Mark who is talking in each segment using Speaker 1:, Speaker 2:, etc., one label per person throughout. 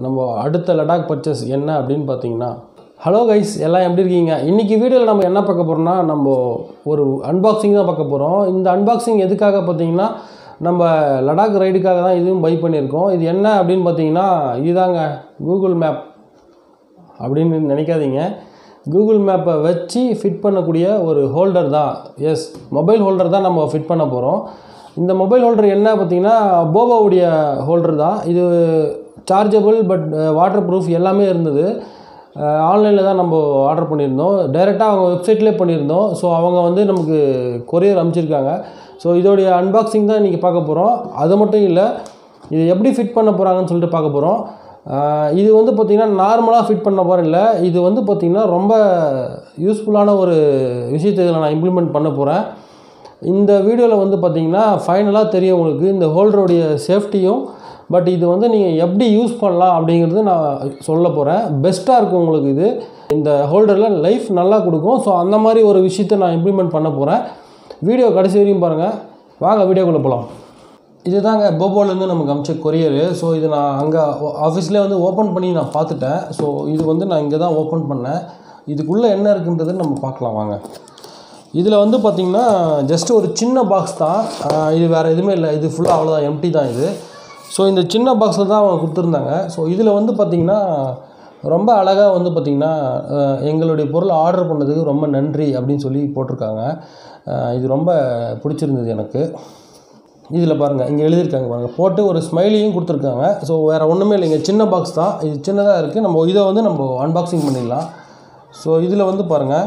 Speaker 1: நம்ம அடுத்த லடாக் பர்ச்சேஸ் என்ன அப்படின்னு பார்த்தீங்கன்னா ஹலோ கைஸ் எல்லாம் எப்படி இருக்கீங்க இன்றைக்கி வீடியோவில் நம்ம என்ன பார்க்க போகிறோம்னா நம்ம ஒரு அன்பாக்சிங் தான் பார்க்க போகிறோம் இந்த அன்பாக்சிங் எதுக்காக பார்த்தீங்கன்னா நம்ம லடாக் ரைடுக்காக தான் இதுவும் பை பண்ணியிருக்கோம் இது என்ன அப்படின்னு பார்த்தீங்கன்னா இதுதாங்க கூகுள் மேப் அப்படின்னு நினைக்காதீங்க கூகுள் மேப்பை வச்சு ஃபிட் பண்ணக்கூடிய ஒரு ஹோல்டர் தான் எஸ் மொபைல் ஹோல்டர் தான் நம்ம ஃபிட் பண்ண போகிறோம் இந்த மொபைல் ஹோல்டர் என்ன பார்த்தீங்கன்னா போவோவுடைய ஹோல்டர் தான் இது சார்ஜபிள் பட் வாட்டர் ப்ரூஃப் எல்லாமே இருந்தது ஆன்லைனில் தான் நம்ம ஆர்டர் பண்ணியிருந்தோம் டைரெக்டாக அவங்க வெப்சைட்லேயே பண்ணியிருந்தோம் ஸோ அவங்க வந்து நமக்கு கொரியர் அனுப்பிச்சிருக்காங்க ஸோ இதோடைய அன்பாக்சிங் தான் இன்றைக்கி பார்க்க போகிறோம் அது மட்டும் இல்லை இது எப்படி ஃபிட் பண்ண போகிறாங்கன்னு சொல்லிட்டு பார்க்க போகிறோம் இது வந்து பார்த்திங்கன்னா நார்மலாக ஃபிட் பண்ண போகிறேன் இல்லை இது வந்து பார்த்திங்கன்னா ரொம்ப யூஸ்ஃபுல்லான ஒரு விஷயத்தை இதில் நான் இம்ப்ளிமெண்ட் பண்ண போகிறேன் இந்த வீடியோவில் வந்து பார்த்திங்கன்னா ஃபைனலாக தெரியும் உங்களுக்கு இந்த ஹோல்டருடைய சேஃப்டியும் பட் இது வந்து நீங்கள் எப்படி யூஸ் பண்ணலாம் அப்படிங்கிறது நான் சொல்ல போகிறேன் பெஸ்ட்டாக இருக்கும் உங்களுக்கு இது இந்த ஹோல்டரில் லைஃப் நல்லா கொடுக்கும் ஸோ அந்த மாதிரி ஒரு விஷயத்தை நான் இம்ப்ளிமெண்ட் பண்ண போகிறேன் வீடியோ கடைசி வரைக்கும் பாருங்கள் வாங்க வீடியோக்குள்ளே போகலாம் இதுதாங்க போபோலேருந்து நமக்கு அமிச்ச கொரியரு ஸோ இது நான் அங்கே ஆஃபீஸ்லேயே வந்து ஓப்பன் பண்ணி நான் பார்த்துட்டேன் ஸோ இது வந்து நான் இங்கே தான் ஓப்பன் பண்ணேன் இதுக்குள்ளே என்ன இருக்குன்றது நம்ம பார்க்கலாம் வாங்க இதில் வந்து பார்த்திங்கன்னா ஜஸ்ட் ஒரு சின்ன பாக்ஸ் தான் இது வேறு எதுவுமே இல்லை இது ஃபுல்லாக அவ்வளோதான் எம்டி தான் இது ஸோ இந்த சின்ன பாக்ஸில் தான் அவங்க கொடுத்துருந்தாங்க ஸோ இதில் வந்து பார்த்திங்கன்னா ரொம்ப அழகாக வந்து பார்த்திங்கன்னா எங்களுடைய பொருள் ஆர்டர் பண்ணதுக்கு ரொம்ப நன்றி அப்படின்னு சொல்லி போட்டிருக்காங்க இது ரொம்ப பிடிச்சிருந்தது எனக்கு இதில் பாருங்கள் இங்கே எழுதியிருக்காங்க பாருங்கள் போட்டு ஒரு ஸ்மைலியும் கொடுத்துருக்காங்க ஸோ வேறு ஒன்றுமே இல்லைங்க சின்ன பாக்ஸ் தான் இது சின்னதாக இருக்குது நம்ம இதை வந்து நம்ம அன்பாக்சிங் பண்ணிடலாம் ஸோ இதில் வந்து பாருங்கள்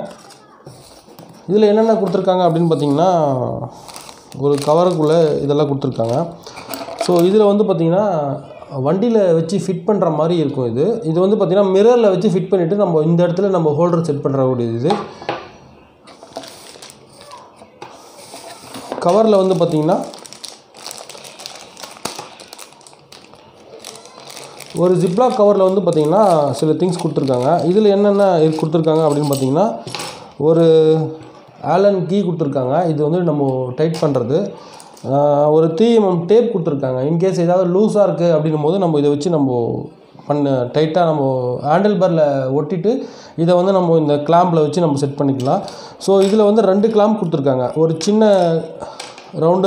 Speaker 1: இதில் என்னென்ன கொடுத்துருக்காங்க அப்படின்னு பார்த்தீங்கன்னா ஒரு கவருக்குள்ளே இதெல்லாம் கொடுத்துருக்காங்க ஸோ இதில் வந்து பார்த்திங்கன்னா வண்டியில் வச்சு ஃபிட் பண்ணுற மாதிரி இருக்கும் இது இது வந்து பார்த்திங்கன்னா மிரரில் வச்சு ஃபிட் பண்ணிவிட்டு நம்ம இந்த இடத்துல நம்ம ஹோல்டர் செட் பண்ணுறக்கூடியது இது கவரில் வந்து பார்த்திங்கன்னா ஒரு ஜிப்லாக் கவரில் வந்து பார்த்திங்கன்னா சில திங்ஸ் கொடுத்துருக்காங்க இதில் என்னென்ன கொடுத்துருக்காங்க அப்படின்னு பார்த்திங்கன்னா ஒரு ஆலன் கீ கொடுத்துருக்காங்க இது வந்து நம்ம டைட் பண்ணுறது ஒரு த்ரீ எம்எம் டேப் கொடுத்துருக்காங்க இன்கேஸ் ஏதாவது லூஸாக இருக்குது அப்படின்னும் போது நம்ம இதை வச்சு நம்ம பண்ண டைட்டாக நம்ம ஹேண்டில் பாரில் ஒட்டிட்டு இதை வந்து நம்ம இந்த கிளாம்பில் வச்சு நம்ம செட் பண்ணிக்கலாம் ஸோ இதில் வந்து ரெண்டு கிளாம்ப் கொடுத்துருக்காங்க ஒரு சின்ன ரவுண்டு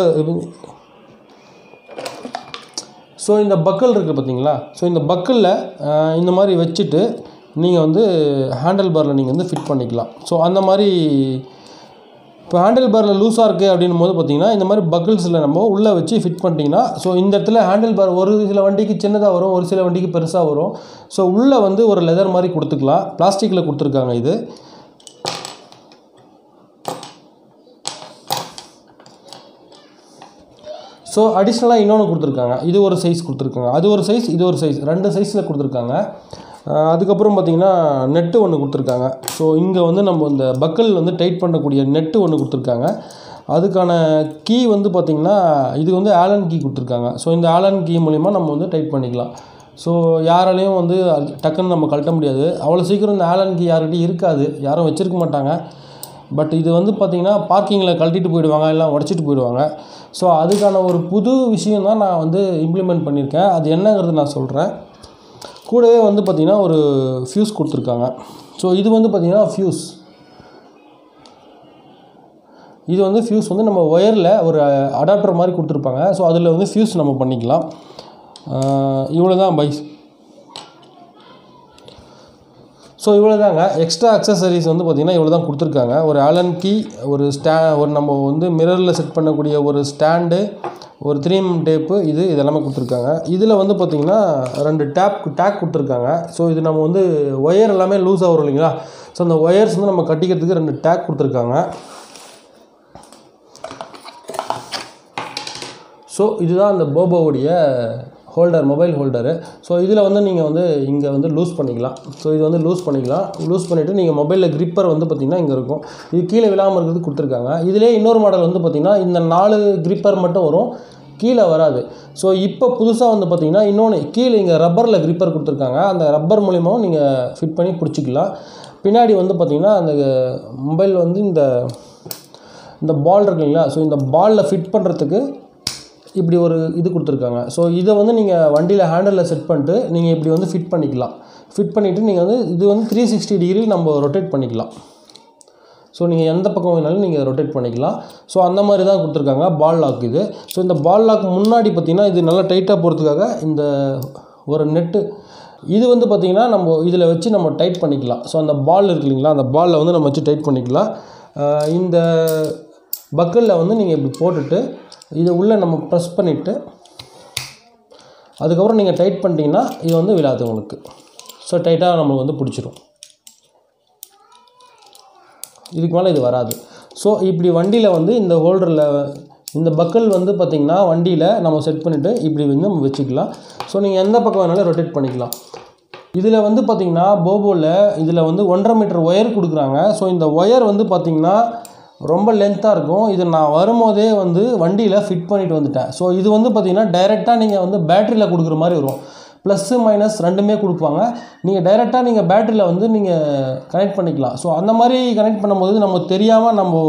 Speaker 1: ஸோ இந்த பக்கல் இருக்குது பார்த்தீங்களா ஸோ இந்த பக்கலில் இந்த மாதிரி வச்சுட்டு நீங்கள் வந்து ஹேண்டில் பாரில் நீங்கள் வந்து ஃபிட் பண்ணிக்கலாம் ஸோ அந்த மாதிரி இப்போ ஹேண்டில் பாரில் லூஸாக இருக்குது அப்படின்னும் போது பார்த்தீங்கன்னா இந்த மாதிரி பக்கிள்ஸில் நம்ம உள்ளே வச்சு ஃபிட் பண்ணிட்டீங்கன்னா ஸோ இந்த இடத்துல ஹேண்டில் பார் ஒரு சில வண்டிக்கு சின்னதாக வரும் ஒரு சில வண்டிக்கு பெருசாக வரும் ஸோ உள்ளே வந்து ஒரு லெதர் மாதிரி கொடுத்துக்கலாம் பிளாஸ்டிக்கில் கொடுத்துருக்காங்க இது ஸோ அடிஷ்னலாக இன்னொன்று கொடுத்துருக்காங்க இது ஒரு சைஸ் கொடுத்துருக்காங்க அது ஒரு சைஸ் இது ஒரு சைஸ் ரெண்டு சைஸில் கொடுத்துருக்காங்க அதுக்கப்புறம் பார்த்திங்கன்னா நெட்டு ஒன்று கொடுத்துருக்காங்க ஸோ இங்கே வந்து நம்ம இந்த பக்கல் வந்து டைட் பண்ணக்கூடிய நெட்டு ஒன்று கொடுத்துருக்காங்க அதுக்கான கீ வந்து பார்த்திங்கன்னா இது வந்து ஆலன் கீ கொடுத்துருக்காங்க ஸோ இந்த ஆலன் கீ மூலிமா நம்ம வந்து டைட் பண்ணிக்கலாம் ஸோ யாராலையும் வந்து டக்குன்னு நம்ம கழட்ட முடியாது அவ்வளோ சீக்கிரம் இந்த ஆலன் கீ யார்கிட்டையும் இருக்காது யாரும் வச்சுருக்க மாட்டாங்க பட் இது வந்து பார்த்திங்கன்னா பார்க்கிங்கில் கழட்டிட்டு போயிடுவாங்க எல்லாம் உடச்சிட்டு போயிடுவாங்க ஸோ அதுக்கான ஒரு புது விஷயம் தான் நான் வந்து இம்ப்ளிமெண்ட் பண்ணியிருக்கேன் அது என்னங்கிறது நான் சொல்கிறேன் கூடவே வந்து பார்த்திங்கன்னா ஒரு ஃப்யூஸ் கொடுத்துருக்காங்க ஸோ இது வந்து பார்த்திங்கன்னா ஃப்யூஸ் இது வந்து ஃப்யூஸ் வந்து நம்ம ஒயரில் ஒரு அடாப்டர் மாதிரி கொடுத்துருப்பாங்க ஸோ அதில் வந்து ஃப்யூஸ் நம்ம பண்ணிக்கலாம் இவ்வளோ தான் பைஸ் ஸோ இவ்வளோ தாங்க எக்ஸ்ட்ரா அக்சசரிஸ் வந்து பார்த்திங்கன்னா இவ்வளோ தான் கொடுத்துருக்காங்க ஒரு ஆலன் கீ ஒரு ஸ்டா ஒரு நம்ம வந்து மிரரில் செட் பண்ணக்கூடிய ஒரு ஸ்டாண்டு ஒரு த்ரீ எம் டேப்பு இது இதெல்லாமே கொடுத்துருக்காங்க இதில் வந்து பார்த்திங்கன்னா ரெண்டு டேப் டேக் கொடுத்துருக்காங்க ஸோ இது நம்ம வந்து ஒயர் எல்லாமே லூஸாக வரும் இல்லைங்களா ஸோ அந்த ஒயர்ஸ் வந்து நம்ம கட்டிக்கிறதுக்கு ரெண்டு டேக் கொடுத்துருக்காங்க ஸோ இதுதான் அந்த போபோவுடைய ஹோல்டர் மொபைல் ஹோல்டரு ஸோ இதில் வந்து நீங்கள் வந்து இங்கே வந்து லூஸ் பண்ணிக்கலாம் ஸோ இது வந்து லூஸ் பண்ணிக்கலாம் லூஸ் பண்ணிவிட்டு நீங்கள் மொபைலில் கிரிப்பர் வந்து பார்த்திங்கன்னா இங்கே இருக்கும் இது கீழே விழாமல் இருக்கிறது கொடுத்துருக்காங்க இதிலே இன்னொரு மாடல் வந்து பார்த்திங்கன்னா இந்த நாலு கிரிப்பர் மட்டும் வரும் கீழே வராது ஸோ இப்போ புதுசாக வந்து பார்த்திங்கன்னா இன்னொன்று கீழே இங்கே ரப்பரில் கிரிப்பர் கொடுத்துருக்காங்க அந்த ரப்பர் மூலிமாவும் நீங்கள் ஃபிட் பண்ணி பிடிச்சிக்கலாம் பின்னாடி வந்து பார்த்திங்கன்னா அந்த மொபைல் வந்து இந்த இந்த பால் இருக்கு இல்லைங்களா ஸோ இந்த பாலில் ஃபிட் பண்ணுறதுக்கு இப்படி ஒரு இது கொடுத்துருக்காங்க ஸோ இதை வந்து நீங்கள் வண்டியில் ஹேண்டலில் செட் பண்ணிட்டு நீங்கள் இப்படி வந்து ஃபிட் பண்ணிக்கலாம் ஃபிட் பண்ணிவிட்டு நீங்கள் வந்து இது வந்து த்ரீ சிக்ஸ்டி டிகிரி நம்ம ரொட்டேட் பண்ணிக்கலாம் ஸோ நீங்கள் எந்த பக்கம் வேணாலும் நீங்கள் ரொட்டேட் பண்ணிக்கலாம் ஸோ அந்த மாதிரி தான் கொடுத்துருக்காங்க பால் லாக் இது ஸோ இந்த பால் லாக் முன்னாடி பார்த்தீங்கன்னா இது நல்லா டைட்டாக போகிறதுக்காக இந்த ஒரு நெட்டு இது வந்து பார்த்திங்கன்னா நம்ம இதில் வச்சு நம்ம டைட் பண்ணிக்கலாம் ஸோ அந்த பால் இருக்கு இல்லைங்களா அந்த பாலில் வந்து நம்ம வச்சு டைட் பண்ணிக்கலாம் ஆஹ் இந்த பக்கலில் வந்து நீங்கள் இப்படி போட்டுட்டு இதை உள்ளே நம்ம ப்ரெஸ் பண்ணிவிட்டு அதுக்கப்புறம் நீங்கள் டைட் பண்ணிட்டீங்கன்னா இது வந்து விழாது உங்களுக்கு ஸோ டைட்டாக நம்மளுக்கு வந்து பிடிச்சிரும் இதுக்கு மேலே இது வராது ஸோ இப்படி வண்டியில் வந்து இந்த ஹோல்டரில் இந்த பக்கல் வந்து பார்த்திங்கன்னா வண்டியில் நம்ம செட் பண்ணிவிட்டு இப்படி வந்து நம்ம வச்சுக்கலாம் ஸோ நீங்கள் எந்த பக்கம் வேணாலும் ரொட்டேட் பண்ணிக்கலாம் இதில் வந்து பார்த்திங்கன்னா போபோவில் இதில் வந்து ஒன்றரை மீட்டர் ஒயர் கொடுக்குறாங்க ஸோ இந்த ஒயர் வந்து பார்த்திங்கன்னா ரொம்ப லென்த்தாக இருக்கும் இது நான் வரும்போதே வந்து வண்டியில் ஃபிட் பண்ணிட்டு வந்துட்டேன் ஸோ இது வந்து பார்த்திங்கன்னா டைரெக்டாக நீங்கள் வந்து பேட்டரியில் கொடுக்குற மாதிரி வரும் ப்ளஸ்ஸு மைனஸ் ரெண்டுமே கொடுப்பாங்க நீங்கள் டைரெக்டாக நீங்கள் பேட்டரியில் வந்து நீங்கள் கனெக்ட் பண்ணிக்கலாம் ஸோ அந்த மாதிரி கனெக்ட் பண்ணும்போது நம்ம தெரியாமல் நம்ம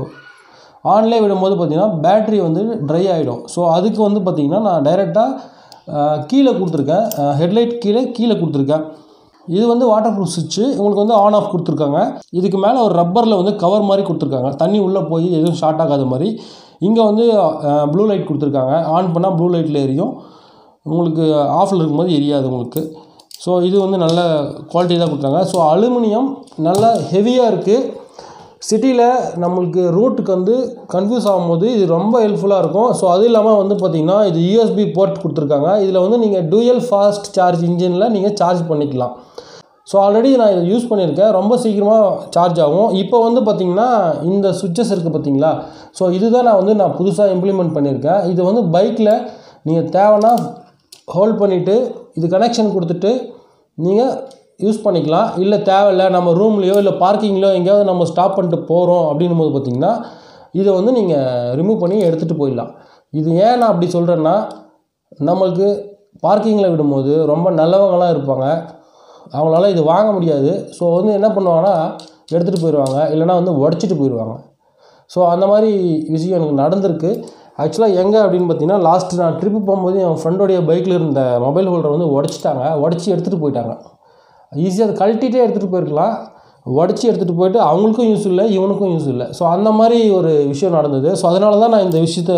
Speaker 1: ஆன்லேயே விடும்போது பார்த்திங்கன்னா பேட்டரி வந்து ட்ரை ஆகிடும் ஸோ அதுக்கு வந்து பார்த்திங்கன்னா நான் டைரெக்டாக கீழே கொடுத்துருக்கேன் ஹெட்லைட் கீழே கீழே கொடுத்துருக்கேன் இது வந்து வாட்டர் ப்ரூஃப் சுவிட்சு உங்களுக்கு வந்து ஆன் ஆஃப் கொடுத்துருக்காங்க இதுக்கு மேலே ஒரு ரப்பரில் வந்து கவர் மாதிரி கொடுத்துருக்காங்க தண்ணி உள்ளே போய் எதுவும் ஷார்ட் ஆகாத மாதிரி இங்கே வந்து ப்ளூ லைட் கொடுத்துருக்காங்க ஆன் பண்ணால் ப்ளூ லைட்டில் எரியும் உங்களுக்கு ஆஃபில் இருக்கும்போது எரியாது உங்களுக்கு ஸோ இது வந்து நல்ல குவாலிட்டி தான் கொடுத்தாங்க ஸோ அலுமினியம் நல்லா ஹெவியாக இருக்குது சிட்டியில் நம்மளுக்கு ரூட்டுக்கு வந்து கன்ஃபியூஸ் ஆகும்போது இது ரொம்ப ஹெல்ப்ஃபுல்லாக இருக்கும் ஸோ அது இல்லாமல் வந்து பார்த்திங்கன்னா இது யூஎஸ்பி போர்ட் கொடுத்துருக்காங்க இதில் வந்து நீங்கள் டூயல் ஃபாஸ்ட் சார்ஜ் இன்ஜினில் நீங்கள் சார்ஜ் பண்ணிக்கலாம் ஸோ ஆல்ரெடி நான் இதை யூஸ் பண்ணியிருக்கேன் ரொம்ப சீக்கிரமாக சார்ஜ் ஆகும் இப்போ வந்து பார்த்திங்கன்னா இந்த சுவிட்சஸ் இருக்குது பார்த்தீங்களா ஸோ இதுதான் நான் வந்து நான் புதுசாக இம்ப்ளிமெண்ட் பண்ணியிருக்கேன் இது வந்து பைக்கில் நீங்கள் தேவைன்னா ஹோல்ட் பண்ணிவிட்டு இது கனெக்ஷன் கொடுத்துட்டு நீங்கள் யூஸ் பண்ணிக்கலாம் இல்லை தேவையில்ல நம்ம ரூம்லேயோ இல்லை பார்க்கிங்லையோ எங்கேயாவது நம்ம ஸ்டாப் பண்ணிட்டு போகிறோம் அப்படின்னும் போது பார்த்திங்கன்னா இதை வந்து நீங்கள் ரிமூவ் பண்ணி எடுத்துகிட்டு போயிடலாம் இது ஏன் நான் அப்படி சொல்கிறேன்னா நம்மளுக்கு பார்க்கிங்கில் விடும்போது ரொம்ப நல்லவங்களாம் இருப்பாங்க அவங்களால இது வாங்க முடியாது ஸோ வந்து என்ன பண்ணுவாங்கன்னா எடுத்துகிட்டு போயிடுவாங்க இல்லைனா வந்து உடச்சிட்டு போயிடுவாங்க ஸோ அந்த மாதிரி விஷயம் எனக்கு நடந்திருக்கு ஆக்சுவலாக எங்கே அப்படின்னு பார்த்தீங்கன்னா லாஸ்ட் நான் ட்ரிப்பு போகும்போது என் ஃப்ரெண்டோடைய பைக்கில் இருந்த மொபைல் ஹோல்டர் வந்து உடச்சிட்டாங்க உடச்சி எடுத்துகிட்டு போயிட்டாங்க ஈஸியாக அதை கழட்டிகிட்டே எடுத்துகிட்டு போயிருக்கலாம் உடச்சி எடுத்துகிட்டு போயிட்டு அவங்களுக்கும் யூஸ் இல்லை இவனுக்கும் யூஸ் இல்லை ஸோ அந்த மாதிரி ஒரு விஷயம் நடந்தது ஸோ அதனால தான் நான் இந்த விஷயத்த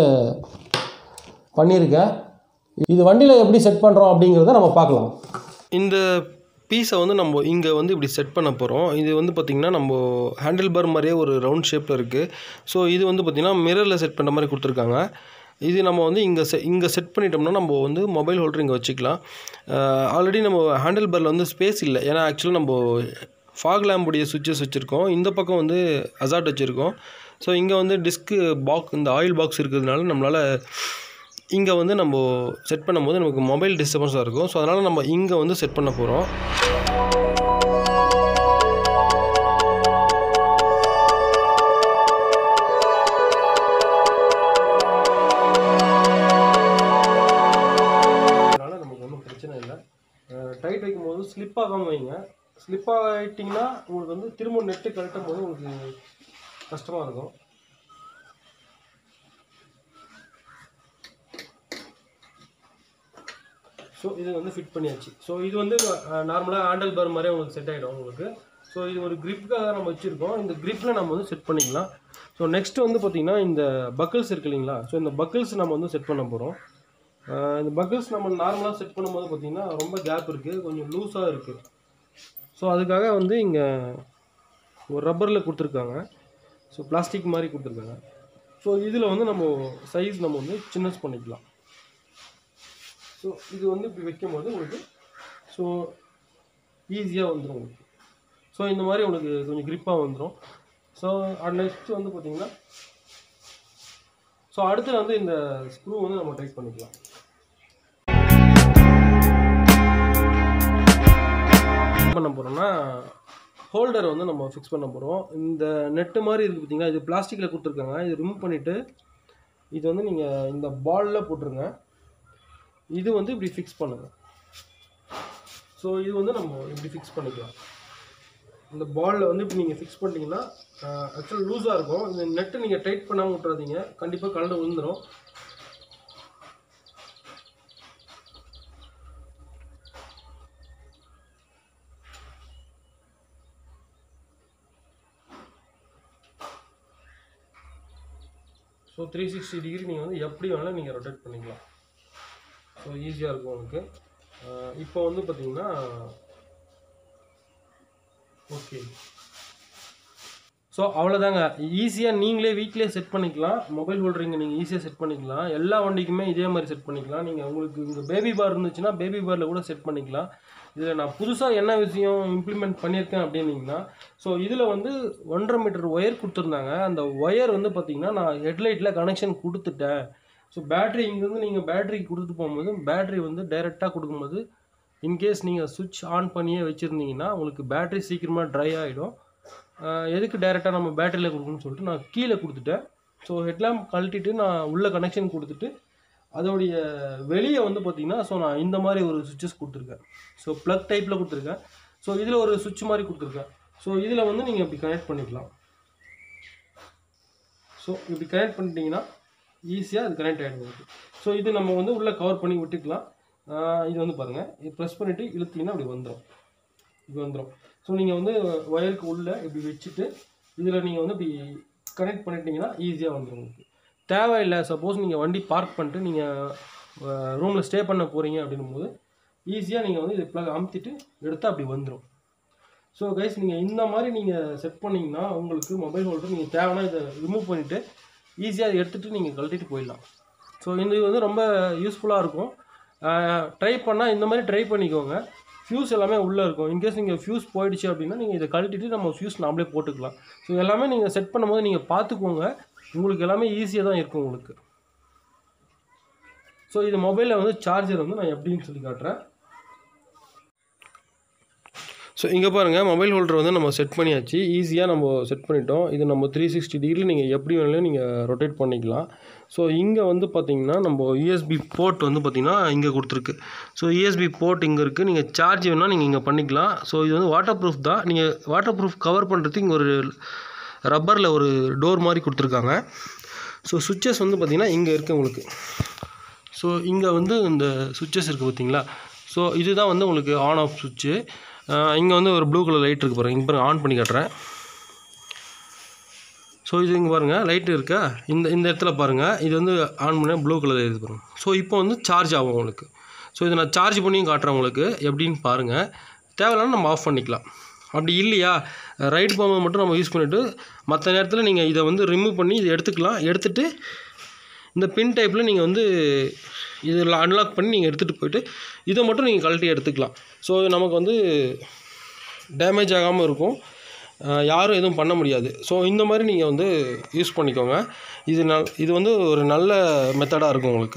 Speaker 1: பண்ணியிருக்கேன் இது வண்டியில் எப்படி செட் பண்ணுறோம் அப்படிங்கிறத நம்ம பார்க்கலாம்
Speaker 2: இந்த பீஸை வந்து நம்ம இங்கே வந்து இப்படி செட் பண்ண போகிறோம் இது வந்து பார்த்திங்கன்னா நம்ம ஹேண்டில் பார் மாதிரியே ஒரு ரவுண்ட் ஷேப்பில் இருக்குது ஸோ இது வந்து பார்த்திங்கன்னா மிரரில் செட் பண்ணுற மாதிரி கொடுத்துருக்காங்க இது நம்ம வந்து இங்கே செ இங்கே செட் பண்ணிட்டோம்னா நம்ம வந்து மொபைல் ஹோல்டர் இங்கே வச்சுக்கலாம் ஆல்ரெடி நம்ம ஹேண்டில் பாரில் வந்து ஸ்பேஸ் இல்லை ஏன்னா ஆக்சுவலாக நம்ம ஃபாக் லேம்புடைய சுவிட்சஸ் வச்சுருக்கோம் இந்த பக்கம் வந்து அசாட் வச்சுருக்கோம் ஸோ இங்கே வந்து டிஸ்க்கு பாக்ஸ் இந்த ஆயில் பாக்ஸ் இருக்கிறதுனால நம்மளால் இங்கே வந்து நம்ம செட் பண்ணும்போது நமக்கு மொபைல் டிஸ்டர்பன்ஸாக இருக்கும் ஸோ அதனால் நம்ம இங்கே வந்து செட் பண்ண போகிறோம்
Speaker 1: அதனால் நமக்கு ஒன்றும் பிரச்சனை இல்லை டைட் வைக்கும்போது ஸ்லிப் ஆகாமல் வைங்க ஸ்லிப் ஆகிட்டிங்கன்னா உங்களுக்கு வந்து திரும்ப நெட்டு கழட்டும் போது உங்களுக்கு கஷ்டமாக இருக்கும் ஸோ இது வந்து ஃபிட் பண்ணியாச்சு ஸோ இது வந்து நார்மலாக ஹேண்டல் பார் மாதிரியே உங்களுக்கு செட் ஆகிடும் உங்களுக்கு ஸோ இது ஒரு கிரிப்புக்காக நம்ம வச்சுருக்கோம் இந்த கிரிப்பில் நம்ம வந்து செட் பண்ணிக்கலாம் ஸோ நெக்ஸ்ட் வந்து பார்த்திங்கன்னா இந்த பக்கிள்ஸ் இருக்கு இல்லைங்களா ஸோ இந்த பக்கிள்ஸ் நம்ம வந்து செட் பண்ண போகிறோம் இந்த பக்கிள்ஸ் நம்ம நார்மலாக செட் பண்ணும்போது பார்த்திங்கன்னா ரொம்ப கேப் இருக்குது கொஞ்சம் லூஸாக இருக்குது ஸோ அதுக்காக வந்து இங்கே ஒரு ரப்பரில் கொடுத்துருக்காங்க ஸோ பிளாஸ்டிக் மாதிரி கொடுத்துருக்காங்க ஸோ இதில் வந்து நம்ம சைஸ் நம்ம வந்து சின்னஸ் பண்ணிக்கலாம் ஸோ இது வந்து இப்படி வைக்கும்போது உங்களுக்கு ஸோ ஈஸியாக வந்துடும் உங்களுக்கு ஸோ இந்த மாதிரி உங்களுக்கு கொஞ்சம் grip-ஆ வந்துடும் ஸோ நெக்ஸ்ட் வந்து பார்த்தீங்கன்னா ஸோ அடுத்து வந்து இந்த ஸ்க்ரூ வந்து நம்ம டைட் பண்ணிக்கலாம் என்ன பண்ண போகிறோம்னா ஹோல்டர் வந்து நம்ம ஃபிக்ஸ் பண்ண போகிறோம் இந்த நெட்டு மாதிரி இருக்குது பார்த்தீங்களா இது பிளாஸ்டிக்கில் கொடுத்துருக்காங்க இது ரிமூவ் பண்ணிவிட்டு இது வந்து நீங்கள் இந்த பாலில் போட்டுருங்க இது வந்து இப்படி ஃபிக்ஸ் பண்ணுங்க ஸோ இது வந்து நம்ம இப்படி ஃபிக்ஸ் பண்ணிக்கலாம் இந்த பாலில் வந்து இப்படி நீங்கள் ஃபிக்ஸ் பண்ணிட்டீங்கன்னா ஆக்சுவலாக லூஸாக இருக்கும் இந்த நெட்டு நீங்கள் டைட் பண்ணாமல் விட்றாதீங்க கண்டிப்பாக கலந்து விழுந்துடும் ஸோ த்ரீ சிக்ஸ்டி டிகிரி நீங்கள் வந்து எப்படி வேணாலும் நீங்கள் ரொட்டேட் பண்ணிக்கலாம் ஸோ ஈஸியாக இருக்கும் உங்களுக்கு அஹ் இப்போ வந்து பார்த்தீங்கன்னா ஓகே ஸோ அவ்வளோதாங்க ஈஸியாக நீங்களே வீட்டிலே செட் பண்ணிக்கலாம் மொபைல் ஹோல்டரிங்க நீங்கள் ஈஸியாக செட் பண்ணிக்கலாம் எல்லா வண்டிக்குமே இதே மாதிரி செட் பண்ணிக்கலாம் நீங்கள் உங்களுக்கு இங்கே பேபி பார் இருந்துச்சுன்னா பேபி பாரில் கூட செட் பண்ணிக்கலாம் இதில் நான் புதுசாக என்ன விஷயம் இம்ப்ளிமெண்ட் பண்ணியிருக்கேன் அப்படின்னீங்கன்னா ஸோ இதில் வந்து ஒன்றரை மீட்டர் ஒயர் கொடுத்துருந்தாங்க அந்த ஒயர் வந்து பார்த்தீங்கன்னா நான் ஹெட்லைட்டில் கனெக்ஷன் கொடுத்துட்டேன் ஸோ பேட்ரி இங்கேருந்து நீங்கள் பேட்டரி கொடுத்துட்டு போகும்போது பேட்டரி வந்து டைரெக்டாக கொடுக்கும்போது இன்கேஸ் நீங்கள் சுவிட்ச் ஆன் பண்ணியே வச்சுருந்தீங்கன்னா உங்களுக்கு பேட்டரி சீக்கிரமாக ட்ரை ஆகிடும் எதுக்கு டைரெக்டாக நம்ம பேட்டரியில் கொடுக்கணும்னு சொல்லிட்டு நான் கீழே கொடுத்துட்டேன் ஸோ ஹெட்லாம்ப் கழட்டிட்டு நான் உள்ள கனெக்ஷன் கொடுத்துட்டு அதோடைய வெளியே வந்து பார்த்தீங்கன்னா ஸோ நான் இந்த மாதிரி ஒரு சுவிட்சஸ் கொடுத்துருக்கேன் ஸோ ப்ளக் டைப்பில் கொடுத்துருக்கேன் ஸோ இதில் ஒரு சுவிட்ச் மாதிரி கொடுத்துருக்கேன் ஸோ இதில் வந்து நீங்கள் இப்படி கனெக்ட் பண்ணிக்கலாம் ஸோ இப்படி கனெக்ட் பண்ணிட்டீங்கன்னா ஈஸியாக அது கனெக்ட் ஆகிடும் உங்களுக்கு ஸோ இது நம்ம வந்து உள்ளே கவர் பண்ணி விட்டுக்கலாம் ஆஹ் இது வந்து பாருங்கள் இது ப்ரெஸ் பண்ணிவிட்டு இழுத்தீங்கன்னா அப்படி வந்துடும் இது வந்துடும் ஸோ நீங்கள் வந்து ஒயருக்கு உள்ளே இப்படி வச்சுட்டு இதில் நீங்கள் வந்து இப்படி கனெக்ட் பண்ணிட்டீங்கன்னா ஈஸியாக வந்துடும் உங்களுக்கு தேவையில்லை சப்போஸ் நீங்கள் வண்டி பார்க் பண்ணிட்டு நீங்கள் ரூமில் ஸ்டே பண்ண போகிறீங்க அப்படின்னும் போது ஈஸியாக நீங்கள் வந்து இது ப்ளக் அமுத்திட்டு எடுத்தால் அப்படி வந்துடும் ஸோ கைஸ் நீங்கள் இந்த மாதிரி நீங்கள் செட் பண்ணிங்கன்னா உங்களுக்கு மொபைல் ஹோல்டர் நீங்கள் தேவைன்னா இதை ரிமூவ் பண்ணிவிட்டு ஈஸியாக எடுத்துகிட்டு நீங்கள் கழட்டிட்டு போயிடலாம் ஸோ இந்த இது வந்து ரொம்ப யூஸ்ஃபுல்லாக இருக்கும் ட்ரை பண்ணால் இந்த மாதிரி ட்ரை பண்ணிக்கோங்க ஃபியூஸ் எல்லாமே உள்ளே இருக்கும் இன்கேஸ் நீங்கள் ஃபியூஸ் போயிடுச்சு அப்படின்னா நீங்கள் இதை கழட்டிட்டு நம்ம ஃபியூஸ் நாமளே போட்டுக்கலாம் ஸோ எல்லாமே நீங்கள் செட் பண்ணும்போது நீங்கள் பார்த்துக்கோங்க உங்களுக்கு எல்லாமே ஈஸியாக தான் இருக்கும் உங்களுக்கு ஸோ இது மொபைலில் வந்து சார்ஜர் வந்து நான் எப்படின்னு சொல்லி காட்டுறேன் ஸோ இங்கே பாருங்கள் மொபைல் ஹோல்டர் வந்து நம்ம செட் பண்ணியாச்சு ஈஸியாக நம்ம செட் பண்ணிட்டோம் இது நம்ம த்ரீ சிக்ஸ்டி டிகிரி நீங்கள் எப்படி வேணாலும் நீங்கள் ரொட்டேட் பண்ணிக்கலாம் ஸோ இங்கே வந்து பார்த்தீங்கன்னா நம்ம யூஎஸ்பி போர்ட் வந்து பார்த்திங்கன்னா இங்கே கொடுத்துருக்கு ஸோ யூஎஸ்பி போர்ட் இங்கே இருக்குது நீங்கள் சார்ஜ் வேணால் நீங்கள் இங்கே பண்ணிக்கலாம் ஸோ இது வந்து வாட்டர் ப்ரூஃப் தான் நீங்கள் வாட்டர் ப்ரூஃப் கவர் பண்ணுறதுக்கு இங்கே ஒரு ரப்பரில் ஒரு டோர் மாதிரி கொடுத்துருக்காங்க ஸோ சுவிட்சஸ் வந்து பார்த்திங்கன்னா இங்கே இருக்குது உங்களுக்கு ஸோ இங்கே வந்து இந்த சுவிட்சஸ் இருக்குது பார்த்தீங்களா ஸோ இதுதான் வந்து உங்களுக்கு ஆன் ஆஃப் சுவிட்சு இங்கே வந்து ஒரு ப்ளூ கலர் லைட் இருக்குது பாருங்கள் இங்கே பாருங்கள் ஆன் பண்ணி காட்டுறேன் ஸோ இது இங்கே பாருங்கள் லைட் இருக்கா இந்த இந்த இடத்துல பாருங்கள் இது வந்து ஆன் பண்ண ப்ளூ கலர் இது பாருங்கள் ஸோ இப்போ வந்து சார்ஜ் ஆகும் உங்களுக்கு ஸோ இதை நான் சார்ஜ் பண்ணியும் காட்டுறேன் உங்களுக்கு எப்படின்னு பாருங்கள் தேவையில்லாமல் நம்ம ஆஃப் பண்ணிக்கலாம் அப்படி இல்லையா ரைட் போகும்போது மட்டும் நம்ம யூஸ் பண்ணிவிட்டு மற்ற நேரத்தில் நீங்கள் இதை வந்து ரிமூவ் பண்ணி இதை எடுத்துக்கலாம் எடுத்துகிட்டு இந்த பின் டைப்பில் நீங்கள் வந்து இதில் அன்லாக் பண்ணி நீங்கள் எடுத்துகிட்டு போயிட்டு இதை மட்டும் நீங்கள் கழட்டி எடுத்துக்கலாம் ஸோ நமக்கு வந்து டேமேஜ் ஆகாமல் இருக்கும் அஹ் யாரும் எதுவும் பண்ண முடியாது ஸோ இந்த மாதிரி நீங்கள் வந்து யூஸ் பண்ணிக்கோங்க இது நல் இது வந்து ஒரு நல்ல மெத்தடாக இருக்கும் உங்களுக்கு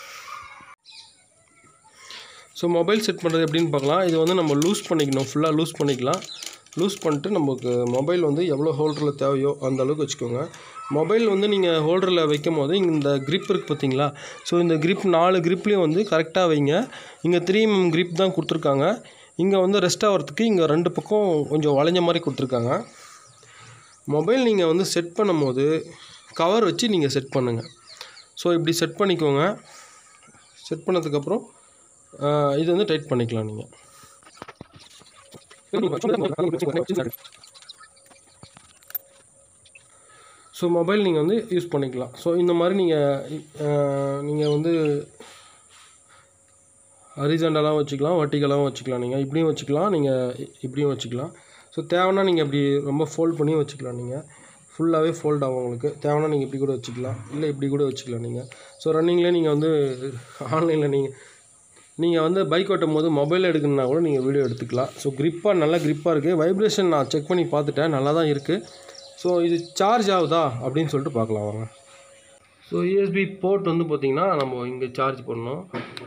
Speaker 1: ஸோ மொபைல் செட் பண்ணுறது எப்படின்னு பார்க்கலாம் இது வந்து நம்ம லூஸ் பண்ணிக்கணும் ஃபுல்லாக லூஸ் பண்ணிக்கலாம் லூஸ் பண்ணிட்டு நமக்கு மொபைல் வந்து எவ்வளோ ஹோல்டரில் தேவையோ அந்த அளவுக்கு வச்சுக்கோங்க மொபைல் வந்து நீங்கள் ஹோல்டரில் வைக்கும் போது இங்க இந்த grip இருக்குது பார்த்தீங்களா ஸோ இந்த grip நாலு gripலையும் வந்து கரெக்டாக வைங்க இங்கே த்ரீ எம் grip தான் கொடுத்துருக்காங்க இங்கே வந்து ரெஸ்ட் ஆகிறதுக்கு இங்கே ரெண்டு பக்கம் கொஞ்சம் வளைஞ்ச மாதிரி கொடுத்துருக்காங்க மொபைல் நீங்கள் வந்து செட் பண்ணும்போது கவர் வச்சு நீங்கள் செட் பண்ணுங்கள் ஸோ இப்படி செட் பண்ணிக்கோங்க செட் பண்ணதுக்கப்புறம் ஆஹ் இது வந்து டைட் பண்ணிக்கலாம் நீங்கள் ஸோ மொபைல் நீங்கள் வந்து யூஸ் பண்ணிக்கலாம் ஸோ இந்த மாதிரி நீங்கள் நீங்கள் வந்து ஹரிசண்டலாகவும் வச்சுக்கலாம் வட்டிகளாகவும் வச்சுக்கலாம் நீங்கள் இப்படியும் வச்சுக்கலாம் நீங்கள் இப்படியும் வச்சுக்கலாம் ஸோ தேவைன்னா நீங்கள் இப்படி ரொம்ப ஃபோல்ட் பண்ணியும் வச்சுக்கலாம் நீங்கள் ஃபுல்லாகவே ஃபோல்ட் ஆகும் உங்களுக்கு தேவைன்னா நீங்கள் இப்படி கூட வச்சுக்கலாம் இல்லை இப்படி கூட வச்சுக்கலாம் நீங்கள் ஸோ ரன்னிங்லேயே நீங்கள் வந்து ஆன்லைனில் நீங்கள் நீங்கள் வந்து பைக் ஓட்டும் போது மொபைல் எடுக்கணுன்னா கூட நீங்கள் வீடியோ எடுத்துக்கலாம் ஸோ grip-ஆ நல்லா grip-ஆ இருக்குது வைப்ரேஷன் நான் செக் பண்ணி பார்த்துட்டேன் நல்லா தான் இருக்குது ஸோ இது சார்ஜ் ஆகுதா அப்படின்னு சொல்லிட்டு பார்க்கலாம் வாங்க ஸோ யூஎஸ்பி போர்ட் வந்து பார்த்திங்கன்னா நம்ம இங்கே சார்ஜ் பண்ணோம்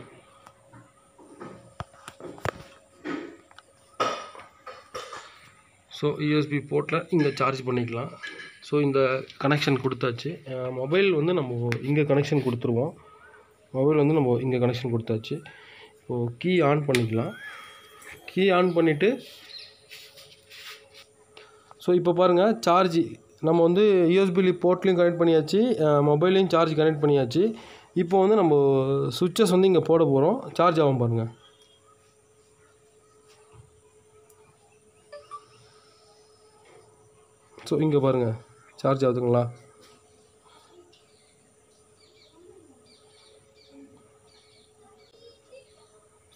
Speaker 1: ஸோ யூஎஸ்பி போர்ட்டில் இங்கே சார்ஜ் பண்ணிக்கலாம் ஸோ இந்த கனெக்ஷன் கொடுத்தாச்சு மொபைல் வந்து நம்ம இங்கே கனெக்ஷன் கொடுத்துருவோம் மொபைல் வந்து நம்ம இங்கே கனெக்ஷன் கொடுத்தாச்சு இப்போது கீ ஆன் பண்ணிக்கலாம் கீ ஆன் பண்ணிவிட்டு ஸோ இப்போ பாருங்கள் சார்ஜ் நம்ம வந்து யூஎஸ்பிலி போர்ட்லேயும் கனெக்ட் பண்ணியாச்சு மொபைல்லையும் சார்ஜ் கனெக்ட் பண்ணியாச்சு இப்போ வந்து நம்ம சுவிட்சஸ் வந்து இங்கே போட போகிறோம் சார்ஜ் ஆகும் பாருங்கள் ஸோ இங்கே பாருங்கள் சார்ஜ் ஆகுதுங்களா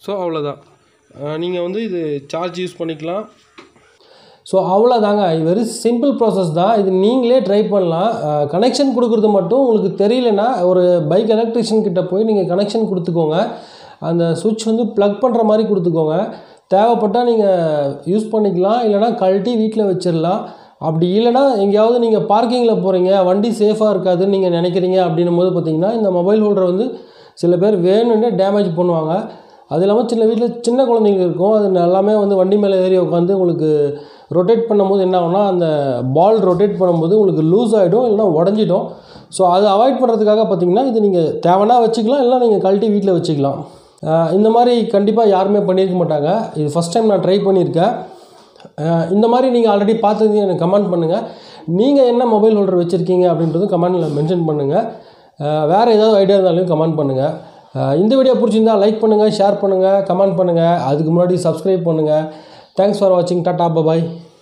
Speaker 2: ஸோ அவ்வளோதான் நீங்கள் வந்து இது சார்ஜ் யூஸ் பண்ணிக்கலாம்
Speaker 1: ஸோ அவ்வளோதாங்க இது வெரி சிம்பிள் ப்ராசஸ் தான் இது நீங்களே ட்ரை பண்ணலாம் கனெக்ஷன் கொடுக்குறது மட்டும் உங்களுக்கு தெரியலனா ஒரு பைக் எலக்ட்ரிஷியன் கிட்ட போய் நீங்கள் கனெக்ஷன் கொடுத்துக்கோங்க அந்த சுவிட்ச் வந்து ப்ளக் பண்ணுற மாதிரி கொடுத்துக்கோங்க தேவைப்பட்டால் நீங்கள் யூஸ் பண்ணிக்கலாம் இல்லைனா கழட்டி வீட்டில் வச்சிடலாம் அப்படி இல்லைனா எங்கேயாவது நீங்கள் பார்க்கிங்கில் போகிறீங்க வண்டி சேஃபாக இருக்காதுன்னு நீங்கள் நினைக்கிறீங்க அப்படின்னும் போது பார்த்தீங்கன்னா இந்த மொபைல் ஹோல்டர் வந்து சில பேர் வேணும்னே டேமேஜ் பண்ணுவாங்க அது இல்லாமல் சின்ன வீட்டில் சின்ன குழந்தைங்க இருக்கும் அது எல்லாமே வந்து வண்டி மேலே ஏறி உட்காந்து உங்களுக்கு ரொட்டேட் பண்ணும்போது என்ன ஆகும்னா அந்த பால் ரொட்டேட் பண்ணும்போது உங்களுக்கு லூஸ் ஆகிடும் இல்லைனா உடஞ்சிடும் ஸோ அதை அவாய்ட் பண்ணுறதுக்காக பார்த்தீங்கன்னா இது நீங்கள் தேவைன்னா வச்சுக்கலாம் இல்லை நீங்கள் கழட்டி வீட்டில் வச்சுக்கலாம் அஹ் இந்த மாதிரி கண்டிப்பாக யாருமே பண்ணியிருக்க மாட்டாங்க இது ஃபஸ்ட் டைம் நான் ட்ரை பண்ணியிருக்கேன் அஹ் இந்த மாதிரி நீங்கள் ஆல்ரெடி பார்த்தது எனக்கு கமெண்ட் பண்ணுங்கள் நீங்கள் என்ன மொபைல் ஹோல்டர் வச்சுருக்கீங்க அப்படின்றதும் கமெண்டில் மென்ஷன் பண்ணுங்கள் வேறு ஏதாவது ஐடியா இருந்தாலும் கமெண்ட் பண்ணுங்கள் அஹ் இந்த வீடியோ பிடிச்சிருந்தா லைக் பண்ணுங்கள் ஷேர் பண்ணுங்கள் கமெண்ட் பண்ணுங்கள் அதுக்கு முன்னாடி சப்ஸ்கிரைப் பண்ணுங்கள் தேங்க்ஸ் ஃபார் வாட்சிங் டாட்டா பபாய்